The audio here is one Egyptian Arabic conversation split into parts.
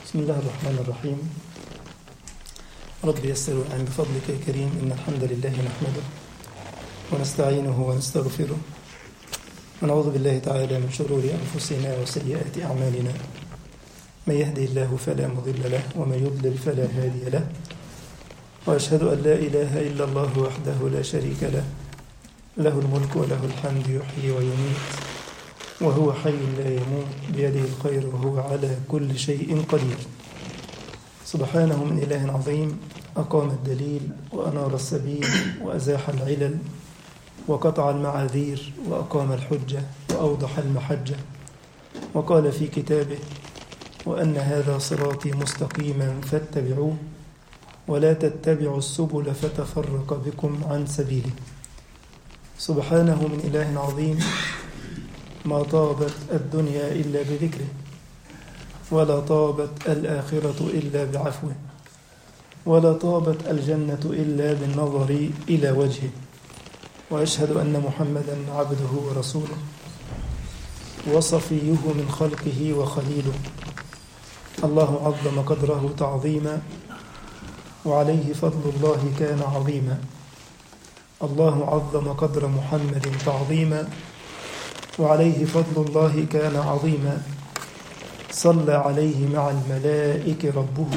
بسم الله الرحمن الرحيم رب يسر وأعن بفضلك يا كريم إن الحمد لله نحمده ونستعينه ونستغفره ونعوذ بالله تعالى من شرور أنفسنا وسيئات أعمالنا من يهدي الله فلا مضل له ومن يضلل فلا هادي له وأشهد أن لا إله إلا الله وحده لا شريك له له الملك وله الحمد يحيي ويميت وهو حي لا يموت بيده الخير وهو على كل شيء قدير سبحانه من إله عظيم أقام الدليل وأنار السبيل وأزاح العلل وقطع المعاذير وأقام الحجة وأوضح المحجة وقال في كتابه وأن هذا صراطي مستقيما فاتبعوه ولا تتبعوا السبل فتفرق بكم عن سبيله سبحانه من إله عظيم ما طابت الدنيا إلا بذكره ولا طابت الآخرة إلا بعفوه ولا طابت الجنة إلا بالنظر إلى وجهه وأشهد أن محمدا عبده ورسوله وصفيه من خلقه وخليله الله عظم قدره تعظيما وعليه فضل الله كان عظيما الله عظم قدر محمد تعظيما وعليه فضل الله كان عظيما صلى عليه مع الملائكة ربه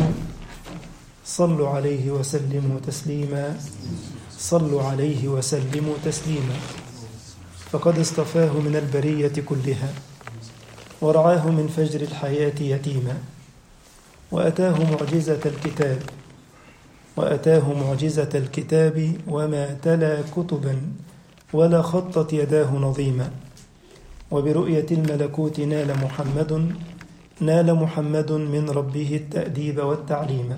صلوا عليه وسلموا تسليما صلوا عليه وسلموا تسليما فقد اصطفاه من البرية كلها ورعاه من فجر الحياة يتيما وأتاه معجزة الكتاب وأتاه معجزة الكتاب وما تلا كتبا ولا خطت يداه نظيما وبرؤية الملكوت نال محمد نال محمد من ربه التأديب والتعليم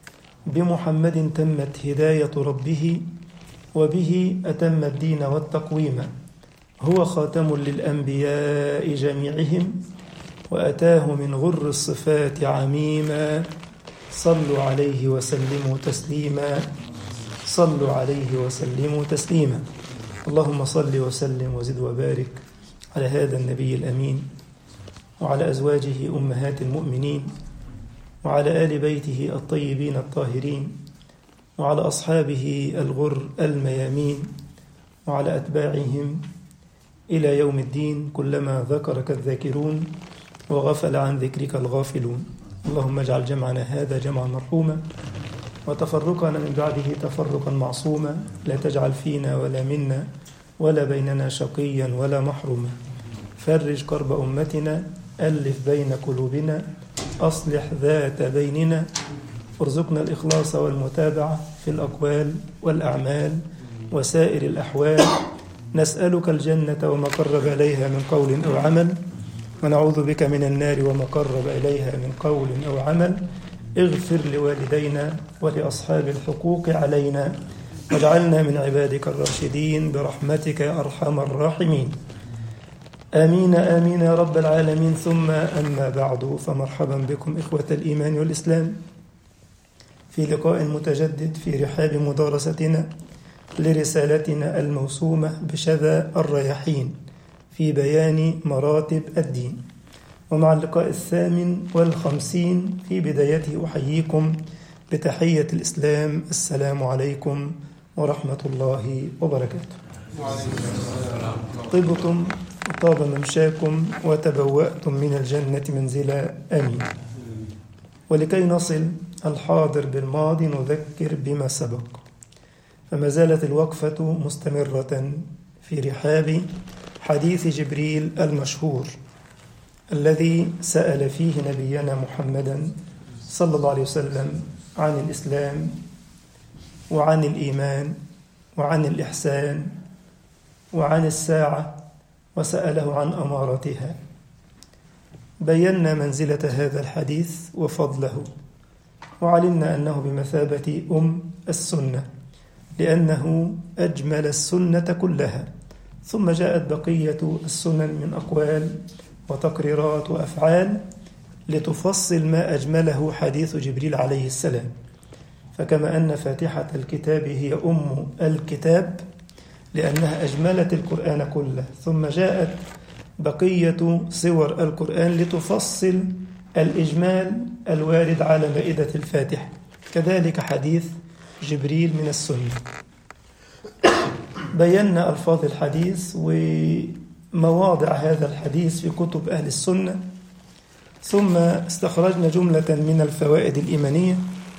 بمحمد تمت هداية ربه وبه أتم الدين والتقويم هو خاتم للأنبياء جميعهم وأتاه من غر الصفات عميما صلوا عليه وسلموا تسليما صلوا عليه وسلموا تسليما اللهم صل وسلم وزد وبارك على هذا النبي الأمين وعلى أزواجه أمهات المؤمنين وعلى آل بيته الطيبين الطاهرين وعلى أصحابه الغر الميامين وعلى أتباعهم إلى يوم الدين كلما ذكرك الذاكرون وغفل عن ذكرك الغافلون اللهم اجعل جمعنا هذا جمعا مرحوما وتفرقنا من بعده تفرقا معصوما لا تجعل فينا ولا منا ولا بيننا شقيا ولا محروما فرج كرب أمتنا ألف بين قلوبنا أصلح ذات بيننا ارزقنا الإخلاص والمتابعة في الأقوال والأعمال وسائر الأحوال نسألك الجنة وما قرب إليها من قول أو عمل ونعوذ بك من النار وما قرب إليها من قول أو عمل اغفر لوالدينا ولأصحاب الحقوق علينا واجعلنا من عبادك الراشدين برحمتك يا أرحم الراحمين آمين آمين يا رب العالمين ثم أما بعد فمرحبا بكم إخوة الإيمان والإسلام في لقاء متجدد في رحاب مدارستنا لرسالتنا الموسومة بشذا الرياحين في بيان مراتب الدين ومع اللقاء الثامن والخمسين في بدايته أحييكم بتحية الإسلام السلام عليكم ورحمة الله وبركاته طبتم وطاب ممشاكم وتبوأتم من الجنة منزلا آمين ولكي نصل الحاضر بالماضي نذكر بما سبق فما زالت الوقفة مستمرة في رحاب حديث جبريل المشهور الذي سأل فيه نبينا محمدا صلى الله عليه وسلم عن الإسلام وعن الإيمان وعن الإحسان وعن الساعة وسأله عن أمارتها بينا منزلة هذا الحديث وفضله وعلمنا أنه بمثابة أم السنة لأنه أجمل السنة كلها ثم جاءت بقية السنن من أقوال وتقريرات وأفعال لتفصل ما أجمله حديث جبريل عليه السلام فكما أن فاتحة الكتاب هي أم الكتاب لأنها أجملت القرآن كله ثم جاءت بقية صور القرآن لتفصل الإجمال الوارد على مائدة الفاتح كذلك حديث جبريل من السنة بينا ألفاظ الحديث ومواضع هذا الحديث في كتب أهل السنة ثم استخرجنا جملة من الفوائد الإيمانية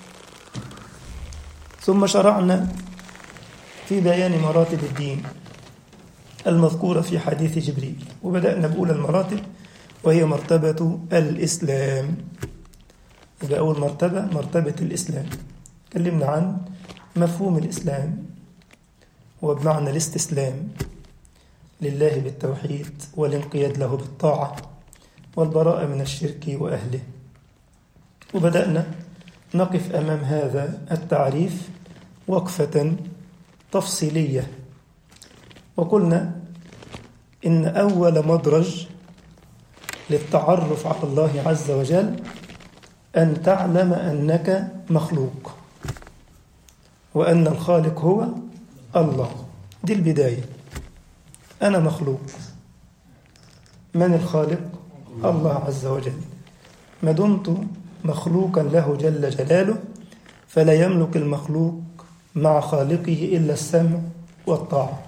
ثم شرعنا في بيان مراتب الدين المذكورة في حديث جبريل وبدأنا بأولى المراتب وهي مرتبة الإسلام يبقى أول مرتبة مرتبة الإسلام تكلمنا عن مفهوم الإسلام وبمعنى الاستسلام لله بالتوحيد والانقياد له بالطاعة والبراءة من الشرك وأهله وبدأنا نقف أمام هذا التعريف وقفة تفصيلية وقلنا إن أول مدرج للتعرف على الله عز وجل أن تعلم أنك مخلوق وأن الخالق هو الله دي البداية أنا مخلوق من الخالق؟ الله عز وجل ما دمت مخلوقا له جل جلاله فلا يملك المخلوق مع خالقه إلا السمع والطاعة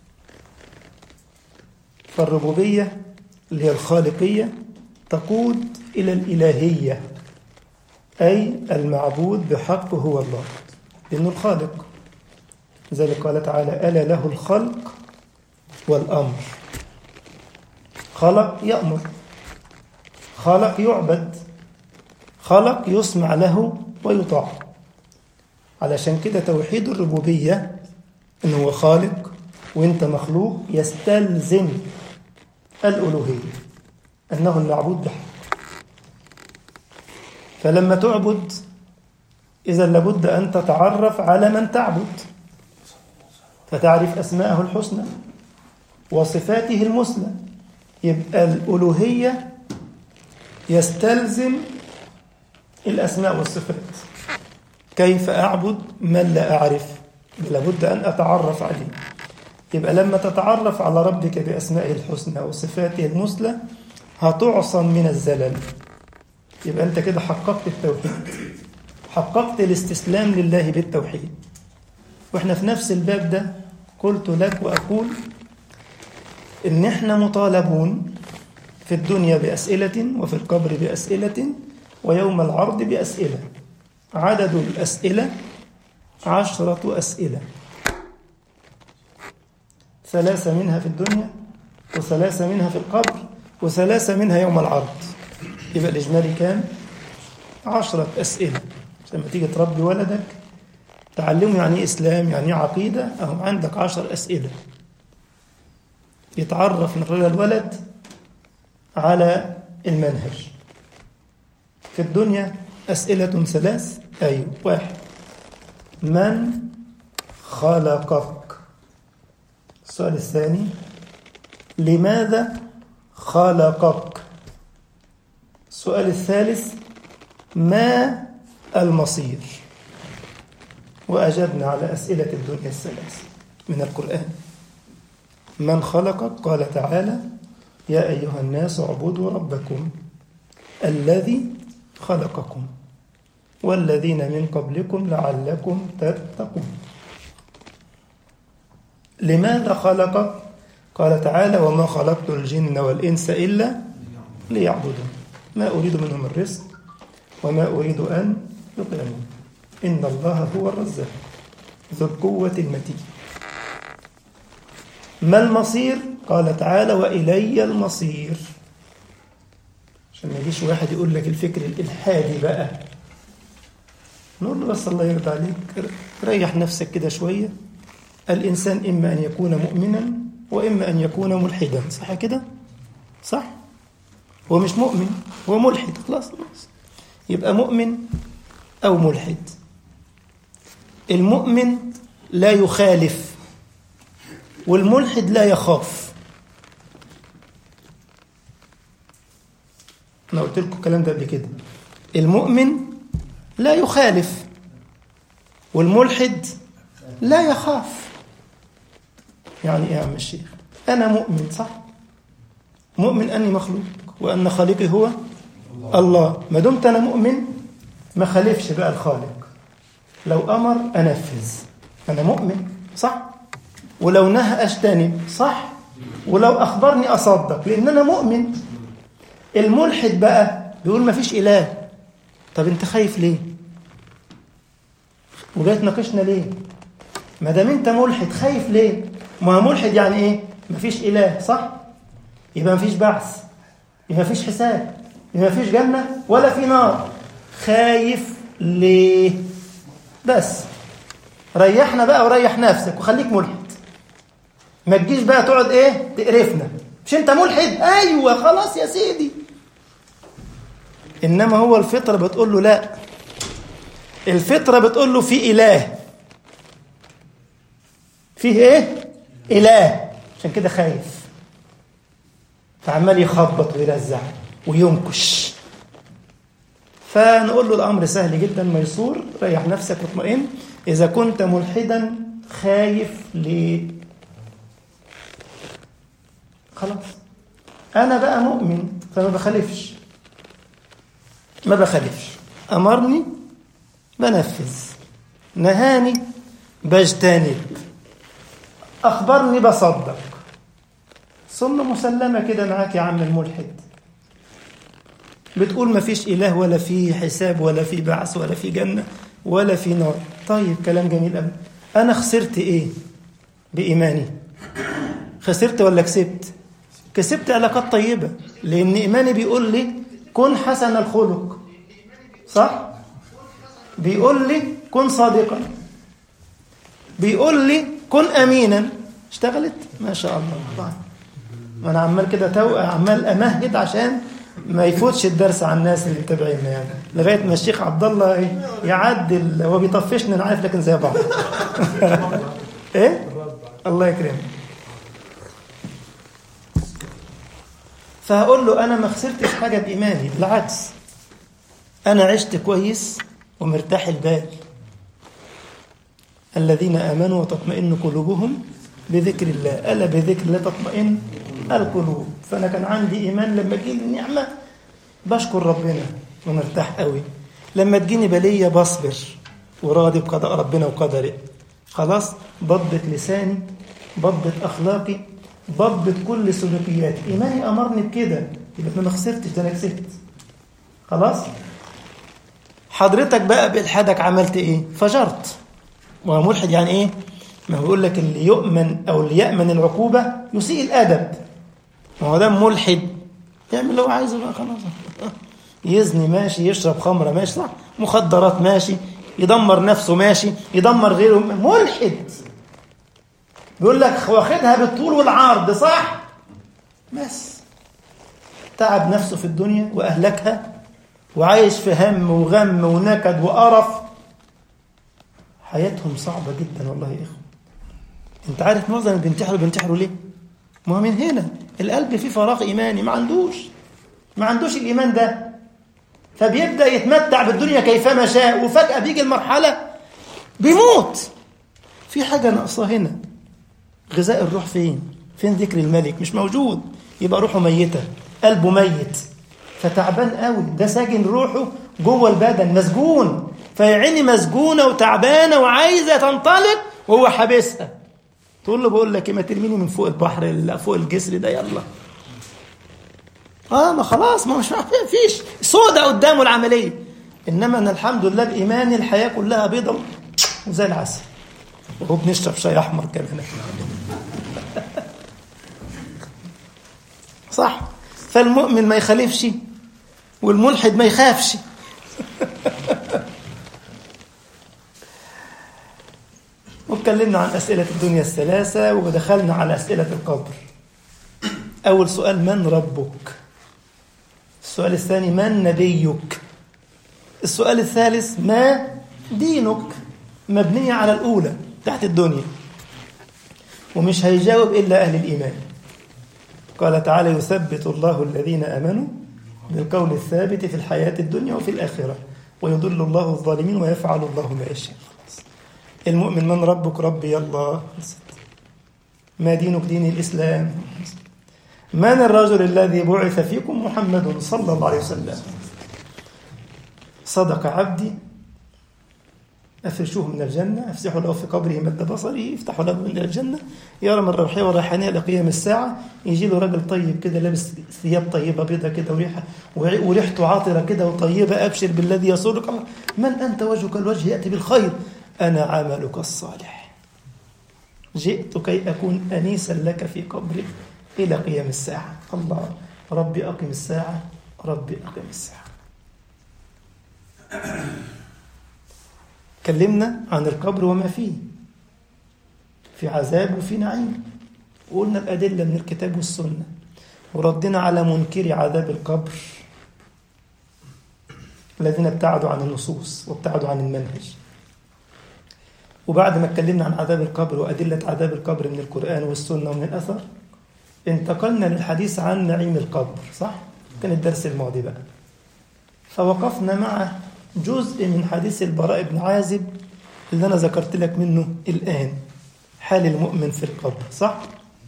فالربوبية اللي هي الخالقية تقود إلى الإلهية أي المعبود بحق هو الله لأنه الخالق لذلك قال تعالى ألا له الخلق والأمر خلق يأمر خلق يعبد خلق يسمع له ويطاع علشان كده توحيد الربوبية إن هو خالق وإنت مخلوق يستلزم الألوهية أنه المعبود بحق فلما تعبد إذا لابد أن تتعرف على من تعبد فتعرف أسماءه الحسنى وصفاته المثلى يبقى الألوهية يستلزم الأسماء والصفات كيف أعبد من لا أعرف لابد أن أتعرف عليه يبقى لما تتعرف على ربك بأسمائه الحسنى وصفاته المثلى هتعصم من الزلل يبقى أنت كده حققت التوحيد حققت الاستسلام لله بالتوحيد واحنا في نفس الباب ده قلت لك وأقول إن احنا مطالبون في الدنيا بأسئلة وفي القبر بأسئلة ويوم العرض بأسئلة عدد الأسئلة عشرة أسئلة ثلاثة منها في الدنيا وثلاثة منها في القبر وثلاثة منها يوم العرض يبقى الإجمالي كام؟ عشرة أسئلة لما تيجي تربي ولدك تعلمه يعني إيه إسلام يعني إيه عقيدة أهو عندك عشر أسئلة يتعرف من الولد على المنهج في الدنيا أسئلة ثلاث أيوة واحد من خلقك السؤال الثاني لماذا خلقك السؤال الثالث ما المصير وأجبنا على أسئلة الدنيا الثلاث من القرآن من خلقك قال تعالى يا أيها الناس اعبدوا ربكم الذي خلقكم والذين من قبلكم لعلكم تتقون لماذا خلقك قال تعالى وما خلقت الجن والإنس إلا ليعبدون ما أريد منهم الرزق وما أريد أن يطعمون إن الله هو الرزاق ذو القوة المتين ما المصير قال تعالى وإلي المصير عشان ما يجيش واحد يقول لك الفكر الإلحادي بقى نقول له بس الله يرضى عليك ريح نفسك كده شوية الإنسان إما أن يكون مؤمنا وإما أن يكون ملحدا صح كده؟ صح؟ هو مش مؤمن هو ملحد خلاص خلاص يبقى مؤمن أو ملحد المؤمن لا يخالف والملحد لا يخاف أنا قلت لكم الكلام ده قبل كده المؤمن لا يخالف والملحد لا يخاف يعني ايه يا عم الشيخ انا مؤمن صح مؤمن اني مخلوق وان خالقي هو الله ما دمت أنا مؤمن ما خالفش بقى الخالق لو أمر أنفذ أنا مؤمن صح ولو نهى أجتنب صح ولو أخبرني أصدق لأن أنا مؤمن الملحد بقى بيقول ما فيش إله طب أنت خايف ليه وجاي تناقشنا ليه ما دام أنت ملحد خايف ليه ما هو ملحد يعني إيه ما فيش إله صح يبقى ما فيش بعث يبقى ما فيش حساب يبقى ما فيش جنة ولا في نار خايف ليه بس ريحنا بقى وريح نفسك وخليك ملحد ما تجيش بقى تقعد ايه تقرفنا مش انت ملحد ايوه خلاص يا سيدي انما هو الفطره بتقول له لا الفطره بتقول له في اله فيه ايه اله عشان كده خايف فعمال يخبط ويرزع وينكش فنقول له الامر سهل جدا ميسور ريح نفسك واطمئن اذا كنت ملحدا خايف ليه خلاص انا بقى مؤمن فما بخالفش ما بخالفش امرني بنفذ نهاني بجتنب اخبرني بصدق سنه مسلمه كده معاك يا عم الملحد بتقول ما فيش اله ولا في حساب ولا في بعث ولا في جنه ولا في نار طيب كلام جميل قوي انا خسرت ايه بايماني خسرت ولا كسبت كسبت علاقات طيبة لأن إيماني بيقول لي كن حسن الخلق صح؟ بيقول لي كن صادقا بيقول لي كن أمينا اشتغلت؟ ما شاء الله طيب. ما أنا عمال كده تو عمال أمهد عشان ما يفوتش الدرس على الناس اللي متابعينا يعني لغاية ما الشيخ عبد الله يعدل هو بيطفشني أنا عارف لكن زي بعض إيه؟ الله يكرمك فهقول له أنا ما خسرتش حاجة بإيماني بالعكس أنا عشت كويس ومرتاح البال الذين آمنوا وتطمئن قلوبهم بذكر الله ألا بذكر الله تطمئن القلوب فأنا كان عندي إيمان لما تجيني النعمة بشكر ربنا ومرتاح قوي لما تجيني بلية بصبر وراضي بقضاء ربنا وقدره خلاص ضبط لساني ضبط أخلاقي ضبط كل سلوكياتي إيماني أمرني بكده يبقى أنا ما خسرتش ده أنا كسبت خلاص حضرتك بقى بإلحادك عملت إيه فجرت وهو ملحد يعني إيه ما هو بيقول لك اللي يؤمن أو اللي يأمن العقوبة يسيء الأدب ما هو ده ملحد يعمل اللي هو عايزه بقى خلاص يزني ماشي يشرب خمرة ماشي صح مخدرات ماشي يدمر نفسه ماشي يدمر غيره ملحد بيقول لك واخدها بالطول والعرض صح بس تعب نفسه في الدنيا وأهلكها وعايش في هم وغم ونكد وقرف حياتهم صعبة جدا والله يا إخوة أنت عارف معظم اللي بينتحروا بينتحروا ليه؟ ما هو من هنا القلب فيه فراغ إيماني ما عندوش ما عندوش الإيمان ده فبيبدأ يتمتع بالدنيا كيفما شاء وفجأة بيجي المرحلة بيموت في حاجة ناقصة هنا غذاء الروح فين فين ذكر الملك مش موجود يبقى روحه ميتة قلبه ميت فتعبان قوي ده ساجن روحه جوه البدن مسجون فيعيني مسجونة وتعبانة وعايزة تنطلق وهو حابسها تقول له بقول لك ايه ما ترميني من فوق البحر اللي فوق الجسر ده يلا اه ما خلاص ما مش فيش سودة قدامه العملية انما انا الحمد لله بايماني الحياة كلها بيضة وزي العسل وهو بنشرب شاي احمر كمان صح فالمؤمن ما يخالفش والملحد ما يخافش واتكلمنا عن أسئلة الدنيا الثلاثة ودخلنا على أسئلة القبر أول سؤال من ربك السؤال الثاني من نبيك السؤال الثالث ما دينك مبنية على الأولى تحت الدنيا ومش هيجاوب إلا أهل الإيمان قال تعالى يثبت الله الذين أمنوا بالقول الثابت في الحياة الدنيا وفي الآخرة ويضل الله الظالمين ويفعل الله ما يشاء المؤمن من ربك ربي الله ما دينك دين الإسلام من الرجل الذي بعث فيكم محمد صلى الله عليه وسلم صدق عبدي أفرشوه من الجنة أفسحوا له في قبره مد بصره يفتحوا له من الجنة يرى من الروحية والريحانية لقيام الساعة يجي له راجل طيب كده لابس ثياب طيبة بيضة كده وريحة وريحته عاطرة كده وطيبة أبشر بالذي يسرك من أنت وجهك الوجه يأتي بالخير أنا عملك الصالح جئت كي أكون أنيسا لك في قبرك إلى قيام الساعة الله ربي أقم الساعة ربي أقم الساعة كلمنا عن القبر وما فيه في عذاب وفي نعيم وقلنا الأدلة من الكتاب والسنة وردنا على منكر عذاب القبر الذين ابتعدوا عن النصوص وابتعدوا عن المنهج وبعد ما اتكلمنا عن عذاب القبر وأدلة عذاب القبر من القرآن والسنة ومن الأثر انتقلنا للحديث عن نعيم القبر صح؟ كان الدرس الماضي بقى فوقفنا مع جزء من حديث البراء بن عازب اللي أنا ذكرت لك منه الآن حال المؤمن في القبر صح؟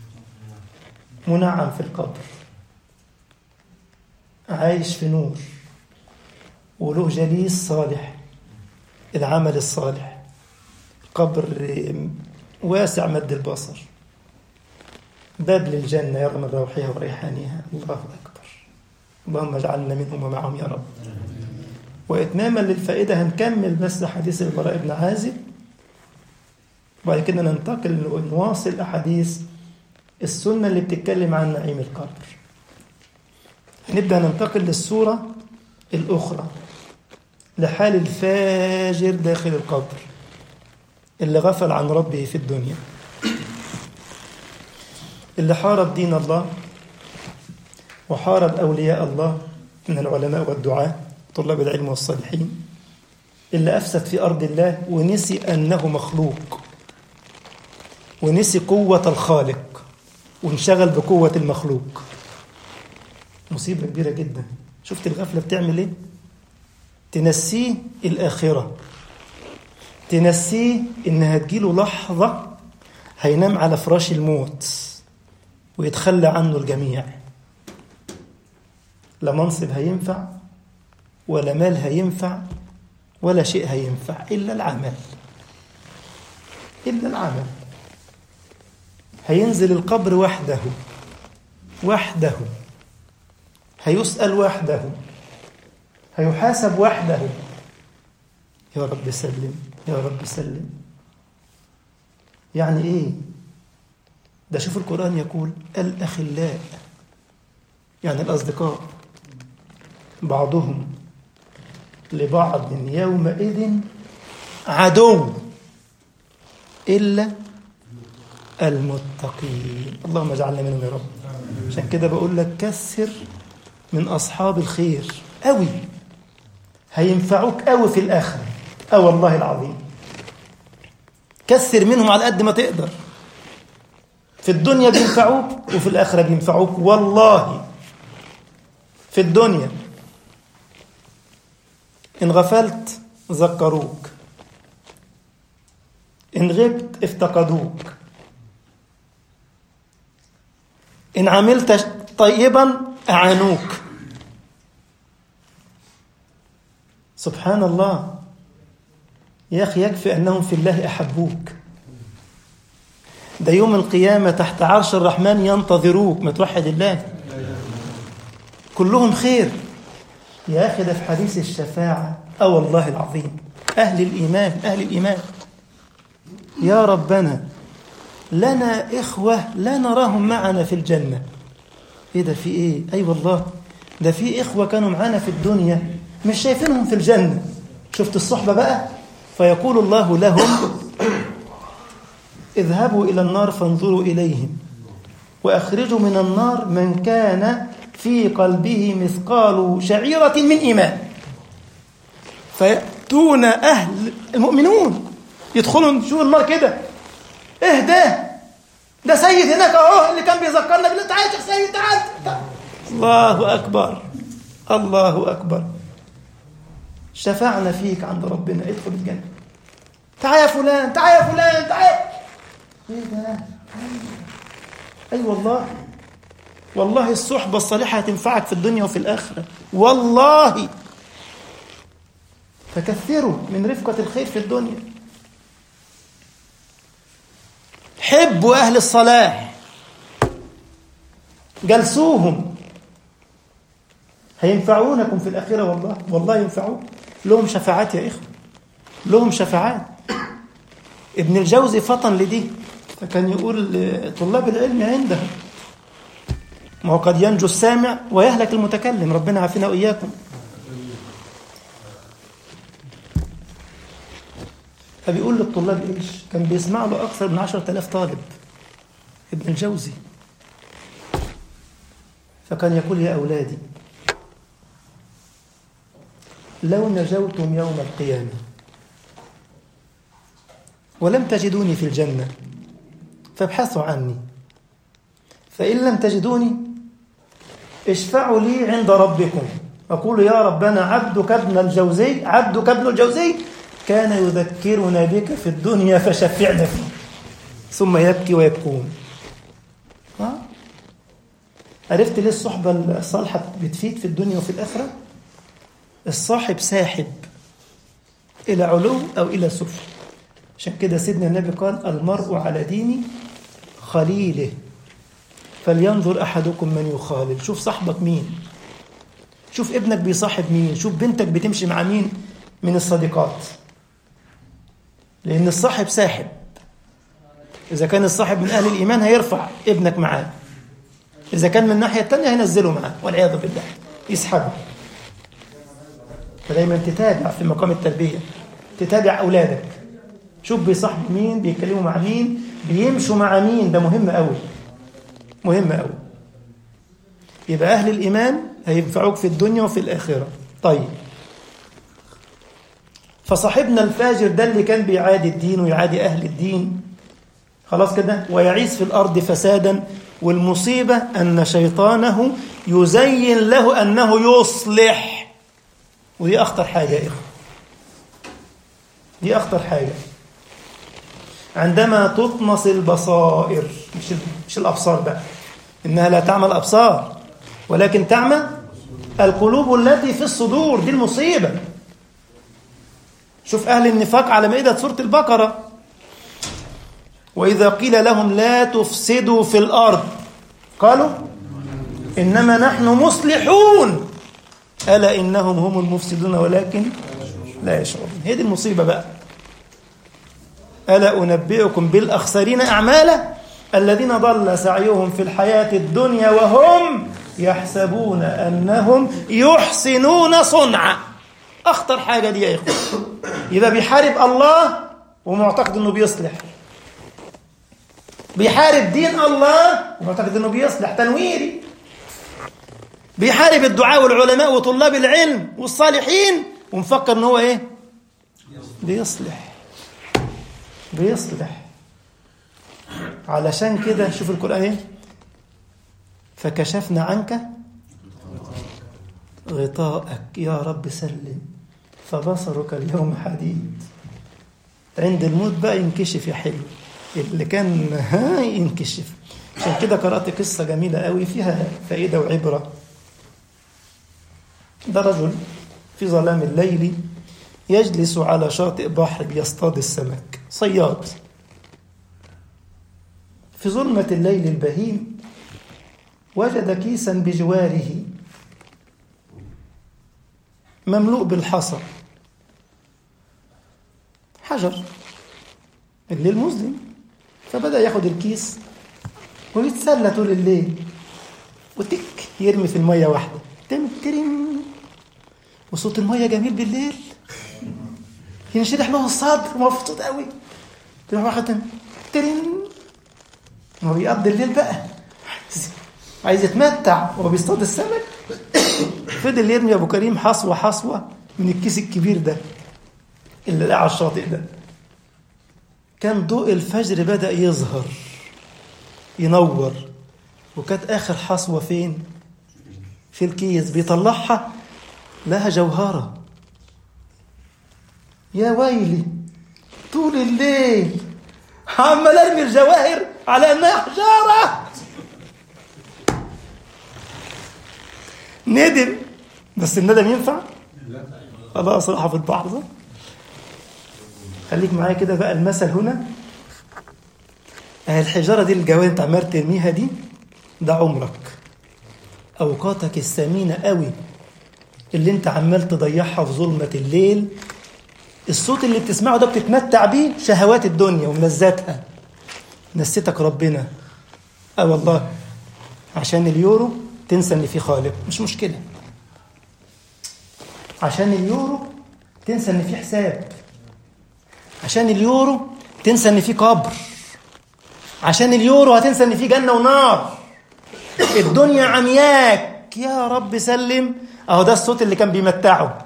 منعم في القبر عايش في نور وله جليس صالح العمل الصالح قبر واسع مد البصر باب للجنة يرمى روحها وريحانها الله أكبر اللهم اجعلنا منهم ومعهم يا رب وإتماما للفائدة هنكمل بس حديث البراء بن عازب وبعد كده ننتقل نواصل أحاديث السنة اللي بتتكلم عن نعيم القبر هنبدأ ننتقل للصورة الأخرى لحال الفاجر داخل القبر اللي غفل عن ربه في الدنيا اللي حارب دين الله وحارب أولياء الله من العلماء والدعاة طلاب العلم والصالحين اللي أفسد في أرض الله ونسي أنه مخلوق ونسي قوة الخالق وانشغل بقوة المخلوق مصيبة كبيرة جدا شفت الغفلة بتعمل ايه تنسيه الآخرة تنسيه إنها تجيله لحظة هينام على فراش الموت ويتخلى عنه الجميع لا منصب هينفع ولا مال هينفع ولا شيء هينفع إلا العمل إلا العمل هينزل القبر وحده وحده هيسأل وحده هيحاسب وحده يا رب سلم يا رب سلم يعني ايه ده شوف القرآن يقول الأخلاء يعني الأصدقاء بعضهم لبعض يومئذ عدو إلا المتقين اللهم اجعلنا منهم يا رب عشان كده بقول لك كثر من أصحاب الخير قوي هينفعوك قوي في الآخرة أه والله العظيم كثر منهم على قد ما تقدر في الدنيا بينفعوك وفي الآخرة بينفعوك والله في الدنيا إن غفلت ذكروك إن غبت افتقدوك إن عملت طيبا أعانوك سبحان الله يا أخي يكفي أنهم في الله أحبوك ده يوم القيامة تحت عرش الرحمن ينتظروك ما توحد الله كلهم خير يا أخي ده في حديث الشفاعة أو والله العظيم أهل الإيمان أهل الإيمان يا ربنا لنا إخوة لا نراهم معنا في الجنة إيه ده في إيه أي أيوة والله ده في إخوة كانوا معانا في الدنيا مش شايفينهم في الجنة شفت الصحبة بقى فيقول الله لهم اذهبوا إلى النار فانظروا إليهم وأخرجوا من النار من كان في قلبه مثقال شعيرة من إيمان فيأتون أهل المؤمنون يدخلون شوفوا النار كده ايه ده ده سيد هناك اهو اللي كان بيذكرنا بالله تعالى يا شيخ سيد تعال الله اكبر الله اكبر شفعنا فيك عند ربنا ادخل الجنه تعال يا فلان تعال يا فلان تعال ايه ده اي أيوة والله والله الصحبة الصالحة هتنفعك في الدنيا وفي الآخرة والله فكثروا من رفقة الخير في الدنيا حبوا أهل الصلاح جلسوهم هينفعونكم في الآخرة والله والله ينفعون لهم شفاعات يا إخوة لهم شفاعات ابن الجوزي فطن لدي فكان يقول لطلاب العلم عنده ما هو قد ينجو السامع ويهلك المتكلم ربنا عافينا وإياكم فبيقول للطلاب إيش كان بيسمع له أكثر من عشرة آلاف طالب ابن الجوزي فكان يقول يا أولادي لو نجوتم يوم القيامة ولم تجدوني في الجنة فابحثوا عني فإن لم تجدوني اشفعوا لي عند ربكم أقول يا ربنا عبدك ابن الجوزي عبدك ابن الجوزي كان يذكرنا بك في الدنيا فشفعنا فيه ثم يبكي ويبكون ها؟ عرفت ليه الصحبة الصالحة بتفيد في الدنيا وفي الآخرة الصاحب ساحب إلى علو أو إلى سفل عشان كده سيدنا النبي قال المرء على دين خليله فلينظر أحدكم من يخالل شوف صاحبك مين شوف ابنك بيصاحب مين شوف بنتك بتمشي مع مين من الصديقات لأن الصاحب ساحب إذا كان الصاحب من أهل الإيمان هيرفع ابنك معاه إذا كان من الناحية التانية هينزله معاه والعياذ بالله يسحبه فدايما تتابع في مقام التربية تتابع أولادك شوف بيصاحبوا مين بيتكلموا مع مين بيمشوا مع مين ده مهم قوي مهم قوي يبقى أهل الإيمان هينفعوك في الدنيا وفي الآخرة طيب فصاحبنا الفاجر ده اللي كان بيعادي الدين ويعادي أهل الدين خلاص كده ويعيش في الأرض فسادا والمصيبة أن شيطانه يزين له أنه يصلح ودي أخطر حاجة يا إخوة دي أخطر حاجة عندما تطمس البصائر مش مش الأبصار بقى إنها لا تعمل أبصار ولكن تعمل القلوب التي في الصدور دي المصيبة شوف أهل النفاق على مائدة سورة البقرة وإذا قيل لهم لا تفسدوا في الأرض قالوا إنما نحن مصلحون ألا إنهم هم المفسدون ولكن لا يشعرون هي دي المصيبة بقى ألا أنبئكم بالأخسرين أعمالا الذين ضل سعيهم في الحياة الدنيا وهم يحسبون أنهم يحسنون صنعا أخطر حاجة دي يا إخوة يبقى بيحارب الله ومعتقد أنه بيصلح بيحارب دين الله ومعتقد أنه بيصلح تنويري بيحارب الدعاء والعلماء وطلاب العلم والصالحين ومفكر ان هو ايه بيصلح بيصلح علشان كده شوف القرآن ايه فكشفنا عنك غطاءك يا رب سلم فبصرك اليوم حديد عند الموت بقى ينكشف يا حلو اللي كان ها ينكشف عشان كده قرأت قصة جميلة قوي فيها فائدة وعبرة ده رجل في ظلام الليل يجلس على شاطئ بحر يصطاد السمك صياد في ظلمة الليل البهيم وجد كيسا بجواره مملوء بالحصى حجر الليل مظلم فبدأ ياخد الكيس ويتسلى طول الليل وتك يرمي في المية واحدة تم ترم وصوت المية جميل بالليل ينشرح له الصدر مبسوط قوي تروح واخد ترم هو بيقضي الليل بقى عايز يتمتع وهو بيصطاد السمك فضل يرمي ابو كريم حصوه حصوه من الكيس الكبير ده اللي لقى على الشاطئ ده كان ضوء الفجر بدأ يظهر ينور وكانت آخر حصوة فين؟ في الكيس بيطلعها لها جوهرة يا ويلي طول الليل عمال ارمي الجواهر على انها حجاره ندم بس الندم ينفع خلاص راحوا في البحر صح؟ خليك معايا كده بقى المثل هنا الحجارة دي الجواد انت عمال ترميها دي ده عمرك أوقاتك الثمينة قوي اللي انت عمال تضيعها في ظلمة الليل الصوت اللي بتسمعه ده بتتمتع بيه شهوات الدنيا وملذاتها نسيتك ربنا اه والله عشان اليورو تنسى ان في خالق مش مشكلة عشان اليورو تنسى ان في حساب عشان اليورو تنسى ان في قبر عشان اليورو هتنسى ان في جنة ونار الدنيا عمياك يا رب سلم اهو ده الصوت اللي كان بيمتعه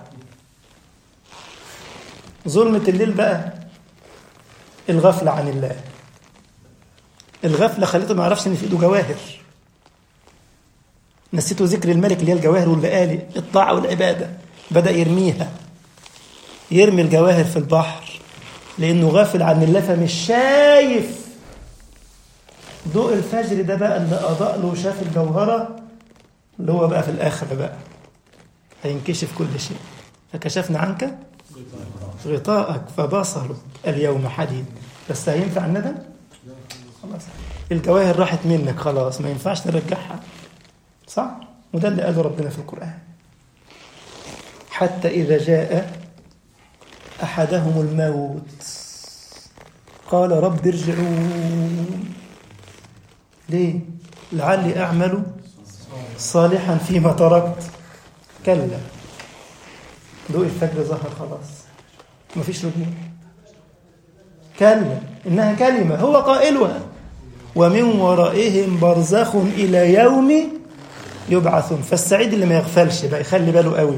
ظلمة الليل بقى الغفلة عن الله الغفلة خليته ما يعرفش ان في ايده جواهر نسيته ذكر الملك اللي هي الجواهر واللآلئ الطاعة والعبادة بدأ يرميها يرمي الجواهر في البحر لأنه غافل عن الله فمش شايف ضوء الفجر ده بقى اللي أضاء له وشاف الجوهرة اللي هو بقى في الآخرة بقى هينكشف كل شيء فكشفنا عنك غطاءك فبصرك اليوم حديد بس هينفع الندم؟ خلاص الجواهر راحت منك خلاص ما ينفعش نرجعها صح؟ وده اللي قاله ربنا في القرآن حتى إذا جاء أحدهم الموت قال رب ارجعون ليه؟ لعلي أعمل صالحا فيما تركت كلا ضوء الفجر ظهر خلاص مفيش رجوع كلا إنها كلمة هو قائلها ومن ورائهم برزخ إلى يوم يبعثون فالسعيد اللي ما يغفلش بقى يخلي باله قوي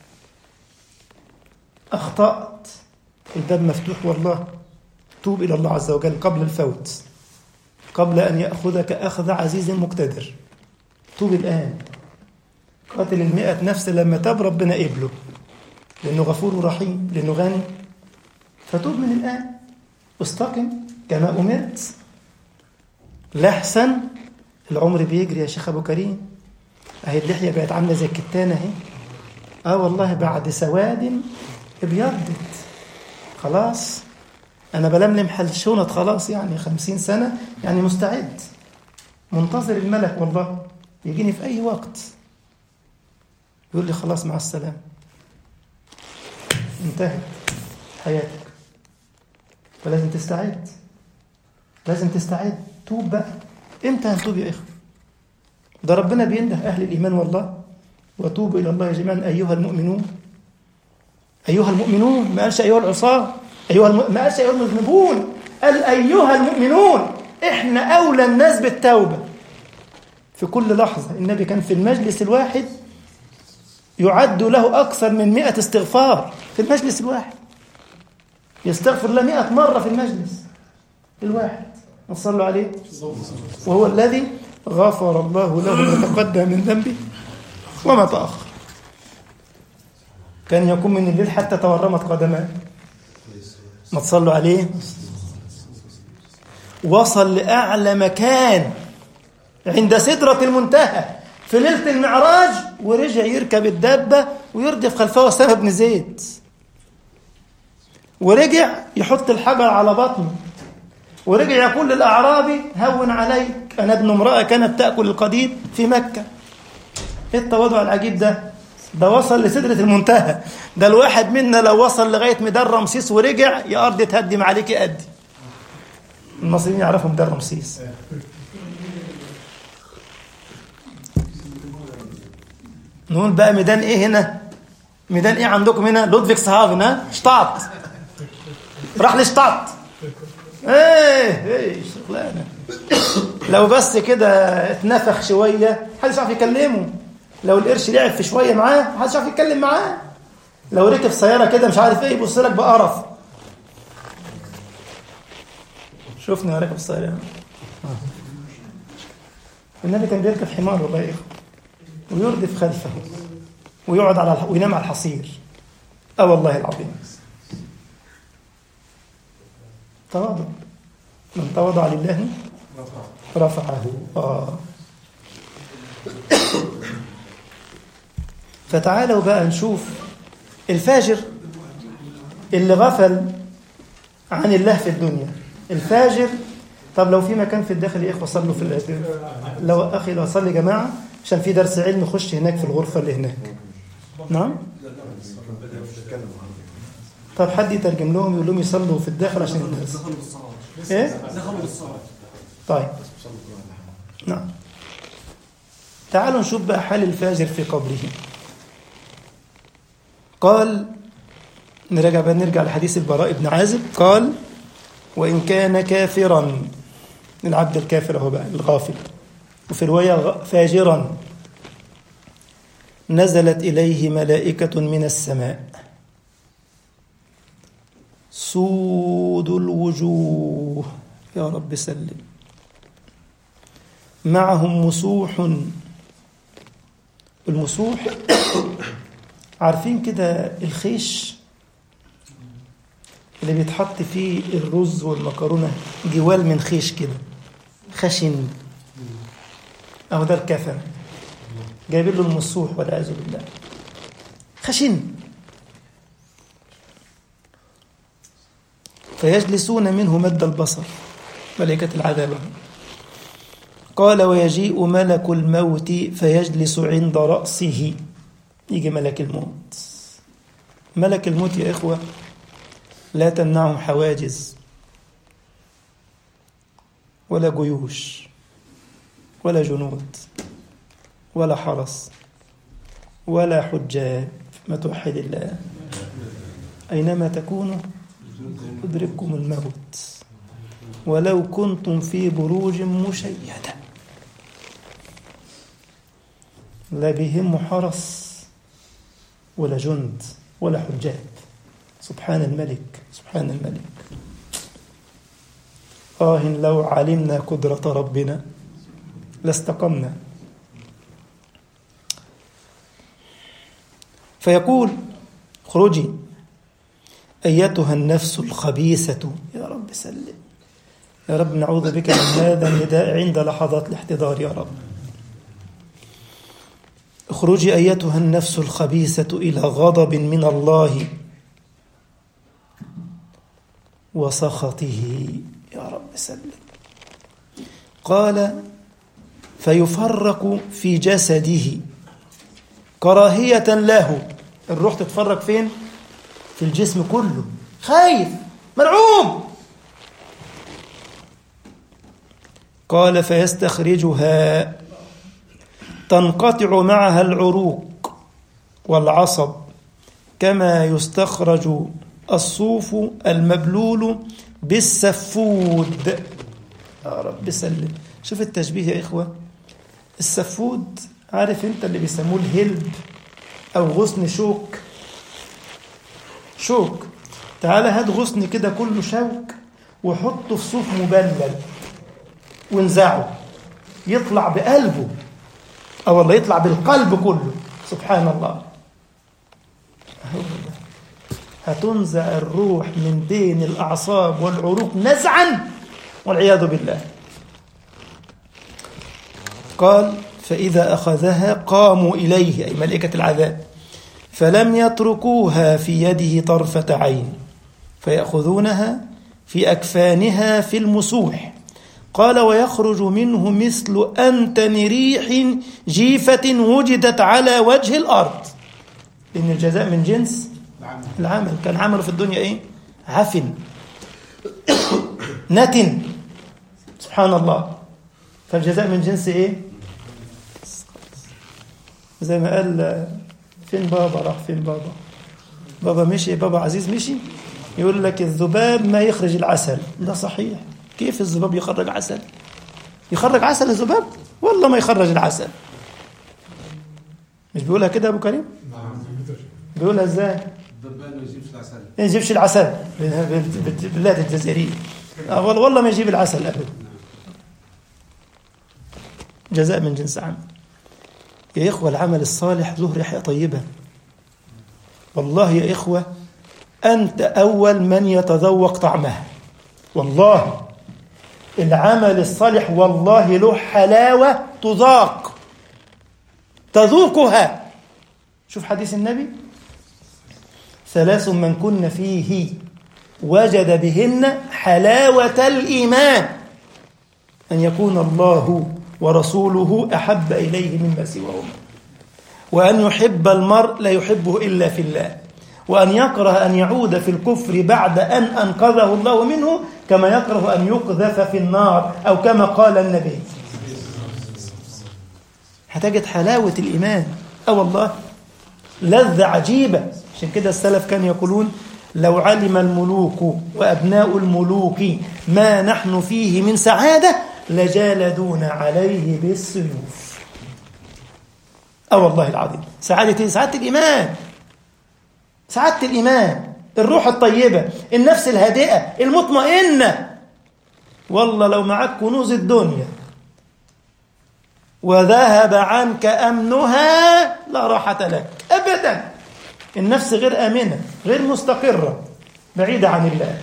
أخطأت الباب مفتوح والله توب إلى الله عز وجل قبل الفوت قبل أن يأخذك أخذ عزيز مقتدر توب الآن قاتل المئة نفس لما تاب ربنا قبله لأنه غفور رحيم لأنه غني فتوب من الآن واستقم كما أمرت لحسن العمر بيجري يا شيخ أبو كريم أهي اللحية بقت عاملة زي الكتانة أهي آه والله بعد سواد ابيضت خلاص أنا بلملم الشنط خلاص يعني خمسين سنة يعني مستعد منتظر الملك والله يجيني في أي وقت يقول لي خلاص مع السلامة انتهت حياتك ولازم تستعد لازم تستعد توب بقى امتى هنتوب يا اخوه ده ربنا بينده اهل الايمان والله وتوبوا الى الله جميعا ايها المؤمنون ايها المؤمنون ما قالش ايها العصاه ايها الم... ما قالش ايها المذنبون قال ايها المؤمنون احنا اولى الناس بالتوبه في كل لحظه النبي كان في المجلس الواحد يعد له اكثر من مئة استغفار في المجلس الواحد يستغفر له مئة مرة في المجلس الواحد نصلوا عليه وهو الذي غفر الله له ما تقدم من ذنبه وما تأخر كان يقوم من الليل حتى تورمت قدماه ما تصلوا عليه وصل لأعلى مكان عند سدرة المنتهى في ليلة المعراج ورجع يركب الدابة ويردف خلفه أسامة بن زيد ورجع يحط الحجر على بطنه ورجع يقول للأعرابي هون عليك أنا ابن امرأة كانت تأكل القديد في مكة إيه التواضع العجيب ده ده وصل لسدرة المنتهى ده الواحد منا لو وصل لغاية ميدان رمسيس ورجع يا أرض تهدم عليك يأدي المصريين يعرفوا ميدان رمسيس نقول بقى ميدان ايه هنا ميدان ايه عندكم هنا لودفيكس هافن ها شطاط راح لشطاط ايه ايه شغلانه لو بس كده اتنفخ شويه محدش يعرف يكلمه لو القرش لعب في شويه معاه محدش يعرف يتكلم معاه لو ركب سياره كده مش عارف ايه يبص لك بقرف شفنا راكب السياره النبي كان بيركب حمار والله يا ويردف خلفه ويقعد على الح... وينام على الحصير اه والله العظيم تواضع من تواضع لله رفعه آه. فتعالوا بقى نشوف الفاجر اللي غفل عن الله في الدنيا الفاجر طب لو في مكان في الداخل يا اخوه صلوا في الأسبوع. لو اخي لو صلي جماعه عشان في درس علم خش هناك في الغرفه اللي هناك نعم طب حد يترجم لهم يقول لهم يصلوا في الداخل عشان الناس دخلوا بالصلاة ايه دخلوا بالصلاة طيب نعم تعالوا نشوف بقى حال الفاجر في قبره قال نرجع بقى نرجع لحديث البراء بن عازب قال وإن كان كافرا العبد الكافر هو بقى الغافل وفي رواية غ- فاجرا نزلت إليه ملائكة من السماء سود الوجوه يا رب سلم معهم مسوح المسوح عارفين كده الخيش اللي بيتحط فيه الرز والمكرونة جوال من خيش كده خشن أهو ده الكفن جايبين له المسوح والعياذ بالله خشن فيجلسون منه مد البصر ملائكة العذاب قال ويجيء ملك الموت فيجلس عند رأسه يجي ملك الموت ملك الموت يا إخوة لا تمنعه حواجز ولا جيوش ولا جنود ولا حرس ولا حجاب ما توحد الله أينما تكونوا يدرككم الموت ولو كنتم في بروج مشيدة لا بهم حرس ولا جند ولا حجاب سبحان الملك سبحان الملك آه لو علمنا قدرة ربنا لاستقمنا فيقول اخرجي أيتها النفس الخبيثة يا رب سلم يا رب نعوذ بك من هذا النداء عند لحظات الاحتضار يا رب اخرجي أيتها النفس الخبيثة إلى غضب من الله وسخطه يا رب سلم قال فيفرق في جسده كراهية له الروح تتفرق فين؟ في الجسم كله خايف مرعوب قال فيستخرجها تنقطع معها العروق والعصب كما يستخرج الصوف المبلول بالسفود يا رب سلم شوف التشبيه يا إخوة السفود عارف انت اللي بيسموه الهلب أو غصن شوك شوك تعالى هات غصن كده كله شوك وحطه في صوف مبلل وانزعه يطلع بقلبه أو والله يطلع بالقلب كله سبحان الله أهو ده. هتنزع الروح من بين الأعصاب والعروق نزعا والعياذ بالله قال فإذا أخذها قاموا إليه أي ملائكة العذاب فلم يتركوها في يده طرفة عين فيأخذونها في أكفانها في المسوح قال ويخرج منه مثل أنتن ريح جيفة وجدت على وجه الأرض لأن الجزاء من جنس العمل كان عمله في الدنيا إيه عفن نتن سبحان الله فالجزاء من جنس إيه زي ما قال فين بابا راح فين بابا بابا مشي بابا عزيز مشي يقول لك الذباب ما يخرج العسل ده صحيح كيف الذباب يخرج عسل يخرج عسل الذباب والله ما يخرج العسل مش بيقولها كده ابو كريم بيقولها ازاي الدبان ما يجيبش العسل ما يجيبش العسل بالله الجزائرية آه والله والله ما يجيب العسل ابدا جزاء من جنس عمل يا إخوة العمل الصالح له ريحة طيبة والله يا إخوة أنت أول من يتذوق طعمه والله العمل الصالح والله له حلاوة تذاق تذوقها شوف حديث النبي ثلاث من كن فيه وجد بهن حلاوة الإيمان أن يكون الله ورسوله أحب إليه مما سواهما وأن يحب المرء لا يحبه إلا في الله وأن يكره أن يعود في الكفر بعد أن أنقذه الله منه كما يكره أن يقذف في النار أو كما قال النبي هتجد حلاوة الإيمان أه والله لذة عجيبة عشان كده السلف كانوا يقولون لو علم الملوك وأبناء الملوك ما نحن فيه من سعادة لجالدون عليه بالسيوف أه والله العظيم سعادة إيه؟ سعادة الإيمان سعادة الإيمان الروح الطيبة النفس الهادئة المطمئنة والله لو معك كنوز الدنيا وذهب عنك أمنها لا راحة لك أبدا النفس غير آمنة غير مستقرة بعيدة عن الله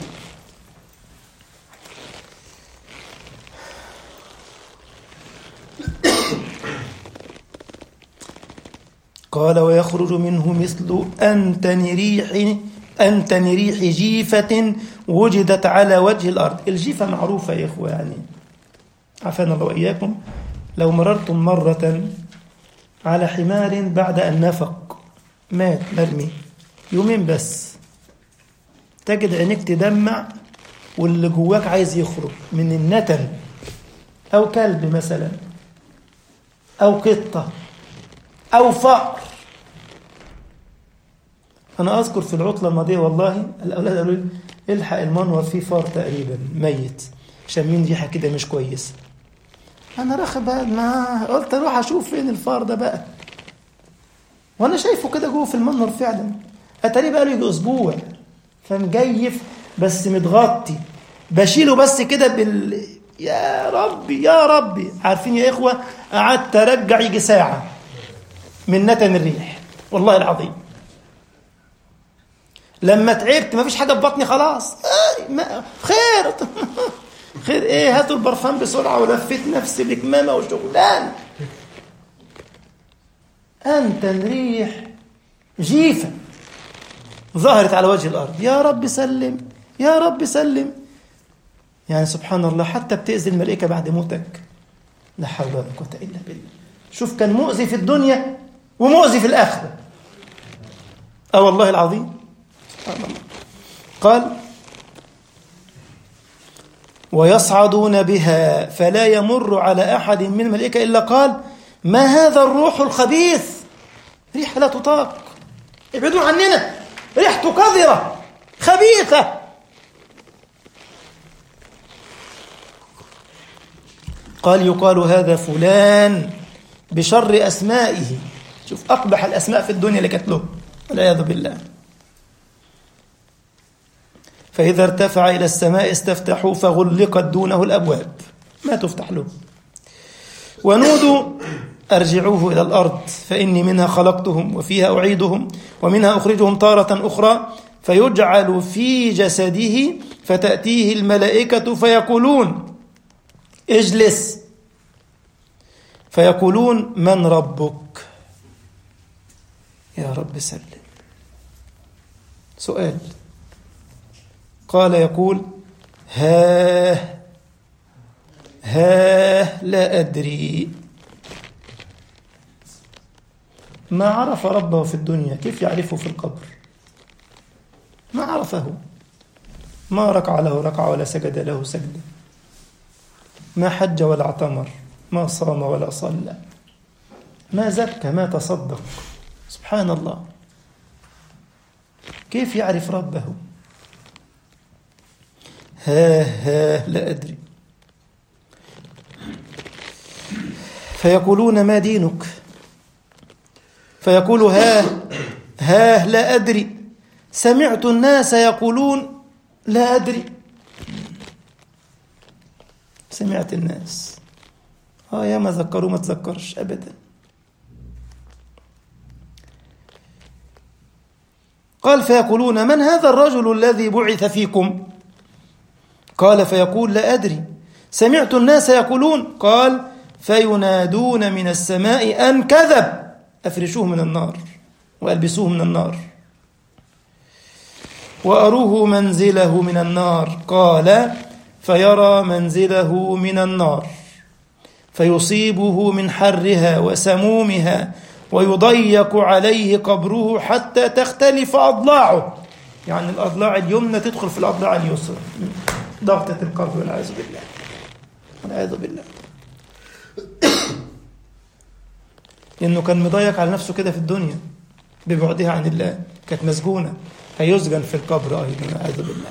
قال ويخرج منه مثل أنتن ريح أنتن ريح جيفة وجدت على وجه الأرض الجيفة معروفة يا إخوة يعني عافانا الله وإياكم لو مررتم مرة على حمار بعد أن نفق مات مرمي يومين بس تجد عينيك تدمع واللي جواك عايز يخرج من النتن أو كلب مثلا أو قطة أو فأر أنا أذكر في العطلة الماضية والله الأولاد قالوا لي الحق المنور فيه فار تقريبا ميت شامين ريحة كده مش كويسة أنا راخب ما قلت أروح أشوف فين الفار ده بقى وأنا شايفه كده جوه في المنور فعلا أتاري بقى له يجي أسبوع فمجيف بس متغطي بشيله بس كده بال يا ربي يا ربي عارفين يا إخوة قعدت أرجع يجي ساعة من نتن الريح والله العظيم لما تعبت ما فيش حاجة في بطني خلاص آه ما خير خير ايه هاتوا البرفان بسرعة ولفيت نفسي بكمامة وشغلان أنت ريح جيفة ظهرت على وجه الأرض يا رب سلم يا رب سلم يعني سبحان الله حتى بتأذي الملائكة بعد موتك لا حول ولا قوة إلا بالله شوف كان مؤذي في الدنيا ومؤذي في الآخرة أه والله العظيم قال ويصعدون بها فلا يمر على أحد من الملائكة إلا قال ما هذا الروح الخبيث ريحة لا تطاق ابعدوا عننا ريحته قذرة خبيثة قال يقال هذا فلان بشر أسمائه شوف أقبح الأسماء في الدنيا اللي كانت له والعياذ بالله فإذا ارتفع إلى السماء استفتحوا فغلقت دونه الأبواب ما تفتح له ونودوا أرجعوه إلى الأرض فإني منها خلقتهم وفيها أعيدهم ومنها أخرجهم تارة أخرى فيجعل في جسده فتأتيه الملائكة فيقولون اجلس فيقولون من ربك يا رب سلم سؤال قال يقول ها ها لا أدري ما عرف ربه في الدنيا كيف يعرفه في القبر ما عرفه ما ركع له ركعة ولا سجد له سجدة ما حج ولا اعتمر ما صام ولا صلى ما زكى ما تصدق سبحان الله كيف يعرف ربه ها ها لا أدري فيقولون ما دينك فيقول ها ها لا أدري سمعت الناس يقولون لا أدري سمعت الناس اه يا ما ذكروا ما تذكرش أبدا قال فيقولون من هذا الرجل الذي بعث فيكم قال فيقول لا أدري سمعت الناس يقولون قال فينادون من السماء أن كذب أفرشوه من النار وألبسوه من النار وأروه منزله من النار قال فيرى منزله من النار فيصيبه من حرها وسمومها ويضيق عليه قبره حتى تختلف أضلاعه يعني الأضلاع اليمنى تدخل في الأضلاع اليسرى ضغطة القبر والعياذ بالله والعياذ بالله لأنه كان مضيق على نفسه كده في الدنيا ببعدها عن الله كانت مسجونة هيسجن في القبر أيضا والعياذ بالله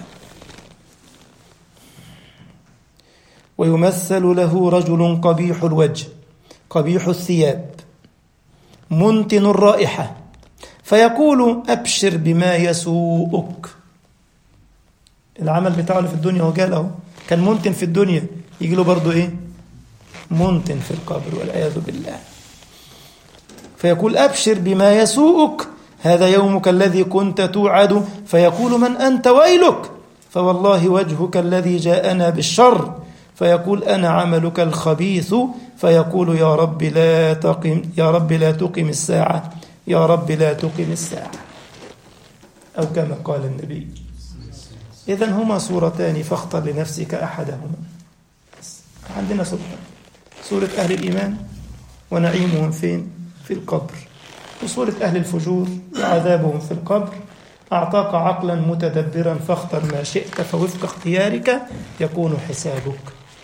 ويمثل له رجل قبيح الوجه قبيح الثياب منتن الرائحة فيقول أبشر بما يسوءك العمل بتاعه اللي في الدنيا هو قال اهو كان منتن في الدنيا يجي له برضه ايه منتن في القبر والعياذ بالله فيقول أبشر بما يسوءك هذا يومك الذي كنت توعد فيقول من أنت ويلك فوالله وجهك الذي جاءنا بالشر فيقول أنا عملك الخبيث فيقول يا رب لا تقم يا رب لا تقم الساعة يا رب لا تقم الساعة أو كما قال النبي إذا هما صورتان فاختر لنفسك أحدهما عندنا صورتان صورة أهل الإيمان ونعيمهم فين؟ في القبر وصورة أهل الفجور وعذابهم في القبر أعطاك عقلا متدبرا فاختر ما شئت فوفق اختيارك يكون حسابك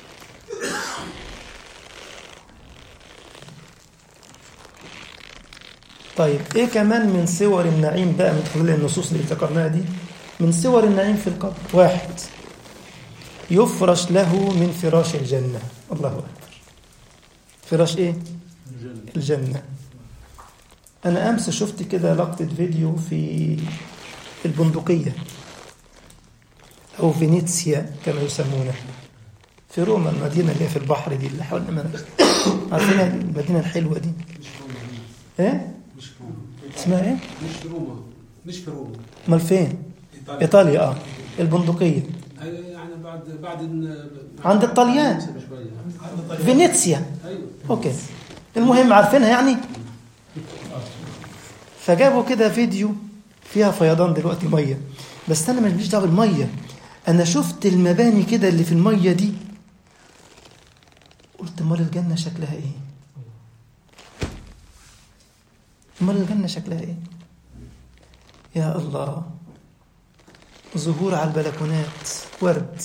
طيب ايه كمان من صور النعيم بقى من خلال النصوص اللي ذكرناها دي من صور النعيم في القبر واحد يفرش له من فراش الجنة الله أكبر فراش ايه الجنة أنا أمس شفت كده لقطة فيديو في البندقية أو فينيسيا كما يسمونها في روما المدينة اللي هي في البحر دي اللي حولنا منها عارفين المدينة الحلوة دي إيه؟ مش في روما اسمها إيه؟ مش في روما مش في روما أمال فين؟ ايطاليا إيطاليا آه البندقية أي- يعني بعد بعد إن- عند الطليان. شوية. فينيسيا ايوه أوكي المهم عارفينها يعني فجابوا كده فيديو فيها فيضان دلوقتي ميه بس انا ماليش دعوه بالميه انا شفت المباني كده اللي في الميه دي قلت امال الجنه شكلها ايه امال الجنه شكلها ايه يا الله زهور على البلكونات ورد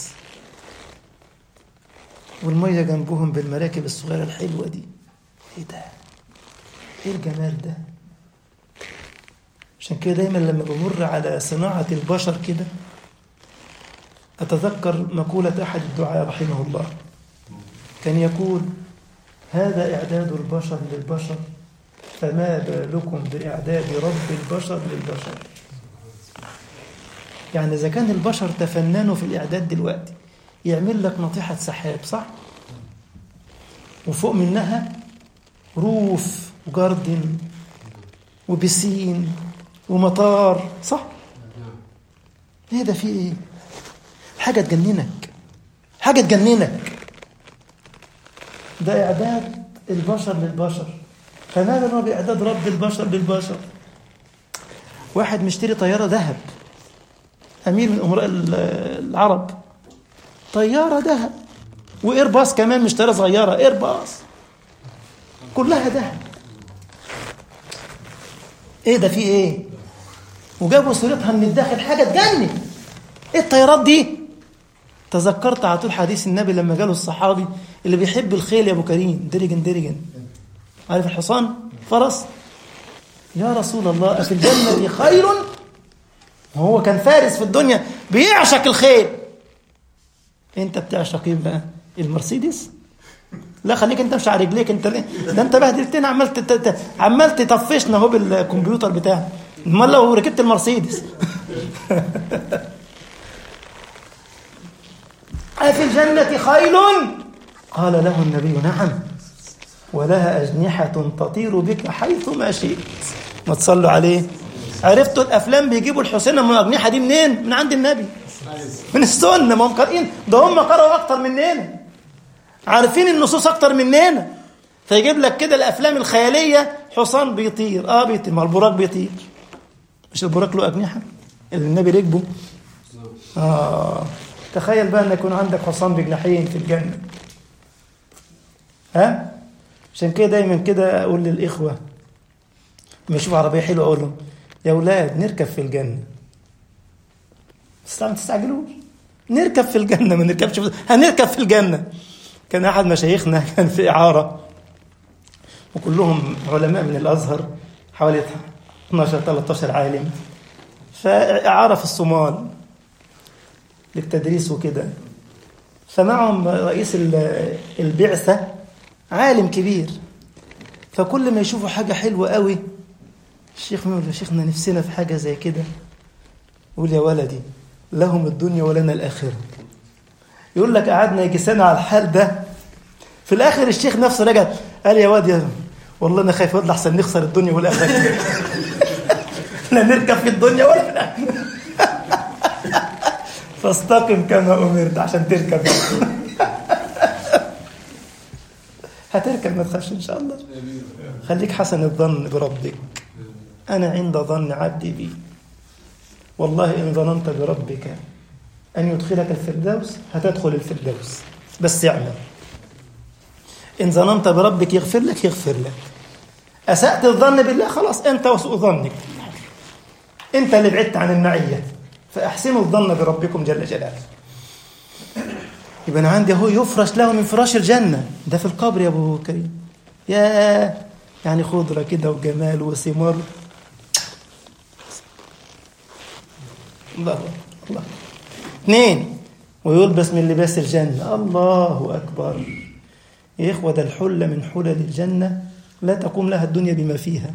والميه جنبهم بالمراكب الصغيره الحلوه دي ايه ده ايه الجمال ده عشان كده دايما لما بمر على صناعة البشر كده أتذكر مقولة أحد الدعاء رحمه الله كان يقول هذا إعداد البشر للبشر فما بالكم بإعداد رب البشر للبشر يعني إذا كان البشر تفننوا في الإعداد دلوقتي يعمل لك ناطحة سحاب صح؟ وفوق منها روف وجاردن وبسين ومطار صح؟ ايه ده في ايه؟ حاجة تجننك حاجة تجننك ده إعداد البشر للبشر فما بالنا بإعداد رب البشر للبشر واحد مشتري طيارة ذهب أمير من أمراء ال- العرب طيارة ذهب وإيرباص كمان مش طيارة صغيرة إيرباص كلها ذهب ايه ده في ايه وجابوا صورتها من الداخل حاجه تجنن ايه الطيارات دي تذكرت على طول حديث النبي لما جاله الصحابي اللي بيحب الخيل يا ابو كريم درجن درجن عارف الحصان فرس يا رسول الله أفي الجنة خير وهو كان فارس في الدنيا بيعشق الخيل انت بتعشق ايه بقى المرسيدس لا خليك انت مش على رجليك انت ليه ده انت بهدلتنا عمال تت- تت- عمال تطفشنا اهو بالكمبيوتر بتاعك امال لو ركبت المرسيدس أفي الجنة خيل قال له النبي نعم ولها أجنحة تطير بك حيث ما شئت ما تصلوا عليه عرفتوا الأفلام بيجيبوا الحسين من الأجنحة دي منين؟ من عند النبي من السنة ما هم قارئين ده هم قرأوا أكتر مننا عارفين النصوص أكتر مننا فيجيب لك كده الأفلام الخيالية حصان بيطير آه بيطير ما البراق بيطير مش البراق له أجنحة اللي النبي ركبه آه تخيل بقى أن يكون عندك حصان بجناحين في الجنة ها عشان كده دايما كده أقول للإخوة لما يشوف عربية حلوة أقول لهم يا أولاد نركب في الجنة بس ما تستعجلوش نركب في الجنة ما نركبش في هنركب في الجنة كان أحد مشايخنا كان في إعارة وكلهم علماء من الأزهر حوالي 12 13 عالم فإعارة في الصومال للتدريس وكده فمعهم رئيس البعثة عالم كبير فكل ما يشوفوا حاجة حلوة قوي الشيخ يقول يا شيخنا نفسنا في حاجة زي كده يقول يا ولدي لهم الدنيا ولنا الآخرة يقول لك قعدنا يجي سنة على الحال ده في الآخر الشيخ نفسه رجع قال يا واد يا والله أنا خايف واد أحسن نخسر الدنيا والآخرة لا نركب في الدنيا ولا في الآخرة فاستقم كما أمرت عشان تركب هتركب ما تخافش إن شاء الله خليك حسن الظن بربك أنا عند ظن عبدي بي والله إن ظننت بربك أن يدخلك الفردوس هتدخل الفردوس بس اعمل إن ظننت بربك يغفر لك يغفر لك أسأت الظن بالله خلاص أنت وسوء ظنك أنت اللي بعدت عن المعية فأحسنوا الظن بربكم جل جلاله يبقى أنا عندي أهو يفرش له من فراش الجنة ده في القبر يا أبو كريم يا يعني خضرة كده وجمال وثمار الله الله اثنين ويلبس من لباس الجنة الله أكبر يا إخوة ده الحلة من حلل الجنة لا تقوم لها الدنيا بما فيها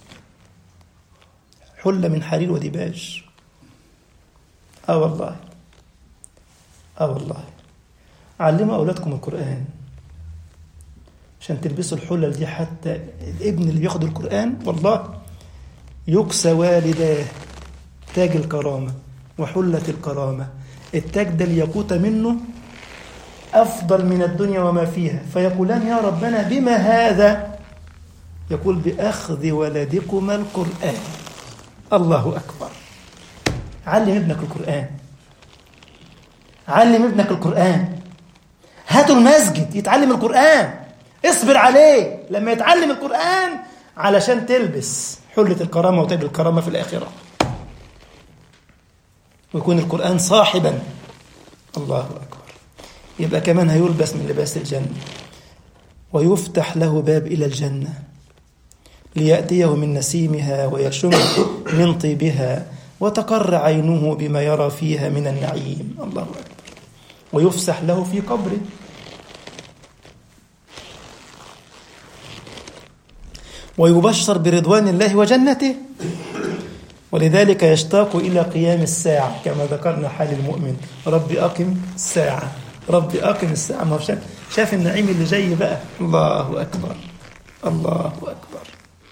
حلة من حرير وديباج آه والله آه والله علموا أولادكم القرآن عشان تلبسوا الحلل دي حتى الابن اللي بياخد القرآن والله يكسى والداه تاج الكرامة وحلة الكرامة التاج ده الياقوت منه أفضل من الدنيا وما فيها فيقولان يا ربنا بما هذا يقول بأخذ ولدكما القرآن الله أكبر علم ابنك القرآن علم ابنك القرآن هاتوا المسجد يتعلم القرآن اصبر عليه لما يتعلم القرآن علشان تلبس حلة الكرامة وتاج الكرامة في الآخرة ويكون القرآن صاحبا الله أكبر يبقى كمان هيلبس من لباس الجنة ويفتح له باب إلى الجنة ليأتيه من نسيمها ويشم من طيبها وتقر عينه بما يرى فيها من النعيم الله أكبر ويفسح له في قبره ويبشر برضوان الله وجنته ولذلك يشتاق إلى قيام الساعة كما ذكرنا حال المؤمن ربي أقم الساعة ربي أقم الساعة ما هو شاف, شاف النعيم اللي جاي بقى الله أكبر الله أكبر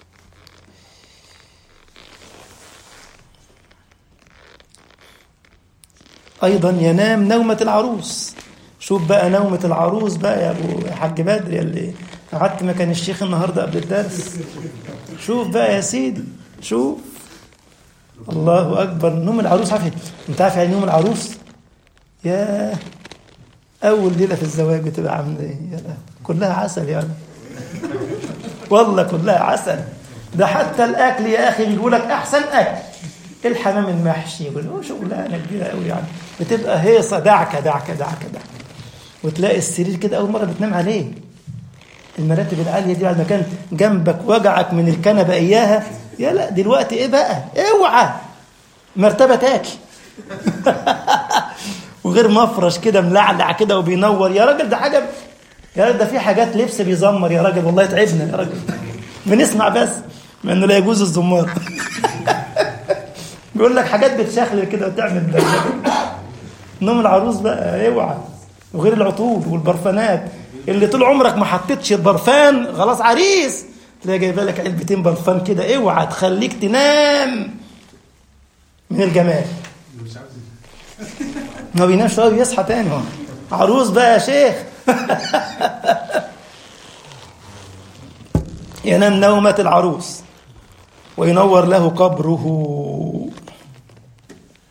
أيضا ينام نومة العروس شوف بقى نومة العروس بقى يا أبو حاج بدر اللي قعدت مكان الشيخ النهاردة قبل الدرس شوف بقى يا سيدي شوف الله أكبر نوم العروس عارف أنت عارف يعني نوم العروس يا أول ليلة في الزواج بتبقى عاملة إيه يا لا. كلها عسل يعني والله كلها عسل ده حتى الأكل يا أخي بيقول لك أحسن أكل الحمام المحشي يقول له شغلانة كبيرة قوي يعني بتبقى هيصة دعكة دعكة دعكة دعكة وتلاقي السرير كده أول مرة بتنام عليه المراتب العالية دي بعد ما كان جنبك وجعك من الكنبة إياها يا لا دلوقتي إيه بقى اوعى مرتبة تاكل وغير مفرش كده ملعلع كده وبينور يا راجل ده حاجة يا راجل ده في حاجات لبس بيزمر يا راجل والله تعبنا يا راجل بنسمع بس مع انه لا يجوز الزمار بيقول لك حاجات بتشخلل كده وتعمل نوم العروس بقى اوعى وغير العطور والبرفانات اللي طول عمرك ما حطيتش البرفان خلاص عريس تلاقي جايبه لك علبتين برفان كده اوعى تخليك تنام من الجمال ما بينامش قوي بيصحى تاني هو عروس بقى يا شيخ ينام نومة العروس وينور له قبره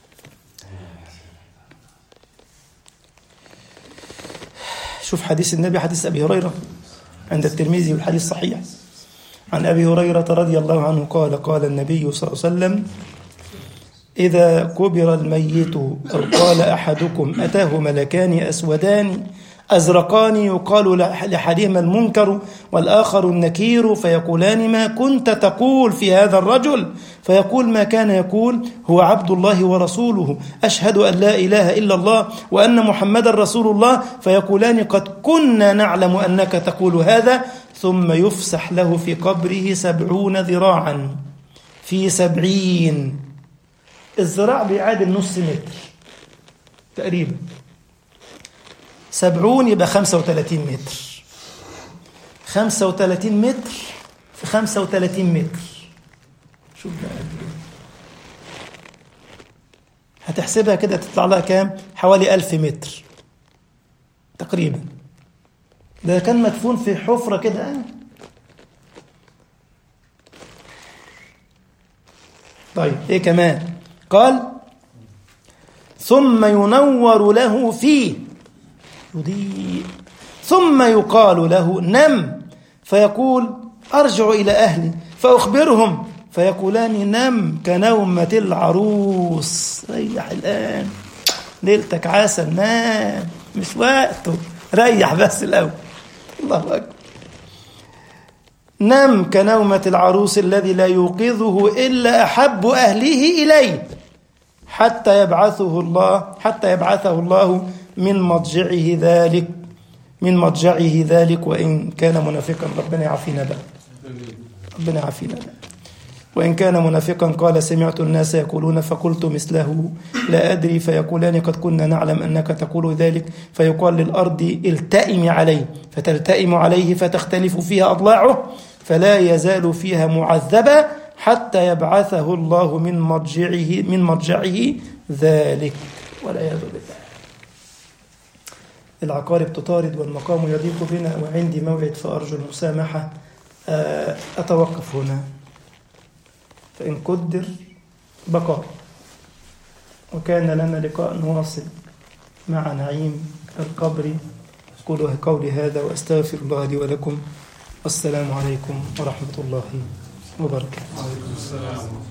شوف حديث النبي حديث أبي هريرة عند الترمذي والحديث صحيح عن أبي هريرة رضي الله عنه قال قال النبي صلى الله عليه وسلم إذا كبر الميت أو قال أحدكم أتاه ملكان أسودان أزرقان يقال لأحدهما المنكر والآخر النكير فيقولان ما كنت تقول في هذا الرجل فيقول ما كان يقول هو عبد الله ورسوله أشهد أن لا إله إلا الله وأن محمد رسول الله فيقولان قد كنا نعلم أنك تقول هذا ثم يفسح له في قبره سبعون ذراعا في سبعين الذراع بيعادل نص متر تقريبا سبعون يبقى خمسة وثلاثين متر خمسة وثلاثين متر في خمسة وثلاثين متر شوف بقى قد إيه. هتحسبها كده تطلع لها كام حوالي ألف متر تقريبا ده كان مدفون في حفرة كده آه. طيب ايه كمان قال ثم ينور له فيه يضيء ثم يقال له نم فيقول أرجع إلى أهلي فأخبرهم فيقولان نم كنومة العروس ريح الآن ليلتك عسل نام مش وقته ريح بس الأول الله أكبر نم كنومة العروس الذي لا يوقظه إلا أحب أهله إليه حتى يبعثه الله حتى يبعثه الله من مضجعه ذلك من مضجعه ذلك وإن كان منافقا ربنا يعافينا بقى ربنا يعافينا بقى وإن كان منافقا قال سمعت الناس يقولون فقلت مثله لا أدري فيقولان قد كنا نعلم أنك تقول ذلك فيقال للأرض التئم عليه فتلتئم عليه فتختلف فيها أضلاعه فلا يزال فيها معذبا حتى يبعثه الله من مضجعه من مضجعه ذلك والعياذ بالله العقارب تطارد والمقام يضيق بنا وعندي موعد فأرجو المسامحة أتوقف هنا فإن قدر بقاء وكان لنا لقاء واصل مع نعيم القبر أقول قولي هذا وأستغفر الله لي ولكم والسلام عليكم ورحمة الله وبركاته